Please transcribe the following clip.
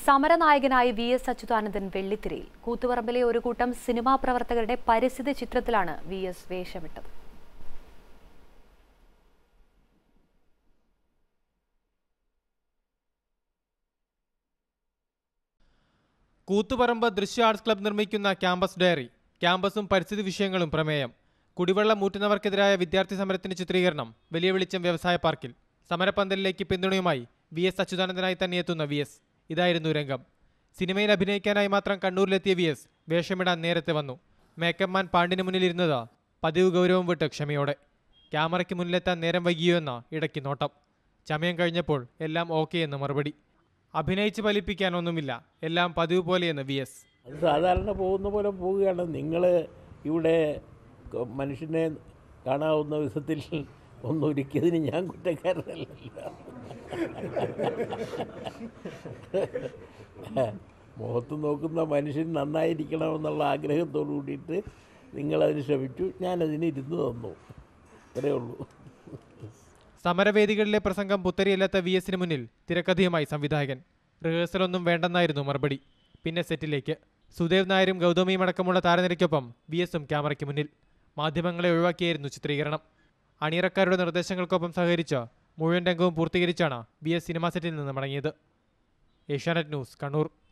സമരനായകനായി V S Achuthanandan വെള്ളിത്തിരയിൽ കൂത്തുപറമ്പിലെ ഒരു കൂട്ടം സിനിമാ പ്രവർത്തകരുടെ പരിസ്ഥിതി ചിത്രത്തിലാണ് വി എസ് വേഷമിട്ടത് കൂത്തുപറമ്പ് ദൃശ്യ ആർട്സ് ക്ലബ് നിർമ്മിക്കുന്ന ക്യാമ്പസ് ഡയറി ക്യാമ്പസും പരിസ്ഥിതി വിഷയങ്ങളും പ്രമേയം കുടിവെള്ളം മൂറ്റുന്നവർക്കെതിരായ വിദ്യാർത്ഥി സമരത്തിന് ചിത്രീകരണം വലിയ വെളിച്ചം വ്യവസായ പാർക്കിൽ സമരപന്തലിലേക്ക് പിന്തുണയുമായി വി എസ് അച്യുതാനന്ദനായി തന്നെ എത്തുന്ന വി എസ് ഇതായിരുന്നു രംഗം സിനിമയിൽ അഭിനയിക്കാനായി മാത്രം കണ്ണൂരിലെത്തിയ വി എസ് വേഷമിടാൻ നേരത്തെ വന്നു മേക്കപ്പ് മാൻ പാണ്ടിന് മുന്നിലിരുന്നത് പതിവ് ഗൗരവം വിട്ട് ക്ഷമയോടെ ക്യാമറയ്ക്ക് മുന്നിലെത്താൻ നേരം വൈകിയോ എന്ന ഇടയ്ക്ക് നോട്ടം ചമയം കഴിഞ്ഞപ്പോൾ എല്ലാം ഓക്കെ എന്ന് മറുപടി അഭിനയിച്ച് ഫലിപ്പിക്കാനൊന്നുമില്ല എല്ലാം പതിവ് പോലെയെന്ന് വി എസ് അത് സാധാരണ പോകുന്ന പോലെ പോവുകയാണ് നിങ്ങൾ ഇവിടെ ക- മനുഷ്യനെ കാണാവുന്ന വിധത്തിൽ ഒന്നും ഒരുക്കിയതിന് ഞാൻ കുറ്റക്കാരനല്ലല്ലോ മുഖത്ത് നോക്കുന്ന മനുഷ്യൻ നന്നായിരിക്കണമെന്നുള്ള ആഗ്രഹത്തോടു കൂടിയിട്ട് നിങ്ങളതിന് ശ്രമിച്ചു ഞാനതിന് ഇരുന്ന് തന്നു അത്രേ ഉള്ളൂ സമരവേദികളിലെ പ്രസംഗം പുത്തരിയല്ലാത്ത വി എസിന് മുന്നിൽ തിരക്കഥയുമായി സംവിധായകൻ റിഹേഴ്സലൊന്നും വേണ്ടെന്നായിരുന്നു മറുപടി പിന്നെ സെറ്റിലേക്ക് സുദേവ് നായരും ഗൗതമിയും അടക്കമുള്ള താരനിരയ്ക്കൊപ്പം വി എസും ക്യാമറയ്ക്ക് മുന്നിൽ മാധ്യമങ്ങളെ ഒഴിവാക്കിയായിരുന്നു ചിത്രീകരണം അണിയറക്കാരുടെ നിർദ്ദേശങ്ങൾക്കൊപ്പം സഹകരിച്ച് മുഴുവൻ രംഗവും പൂർത്തീകരിച്ചാണ് വി എസ് സിനിമാ സെറ്റിൽ നിന്ന് മടങ്ങിയത് ഏഷ്യാനെറ്റ് ന്യൂസ് കണ്ണൂർ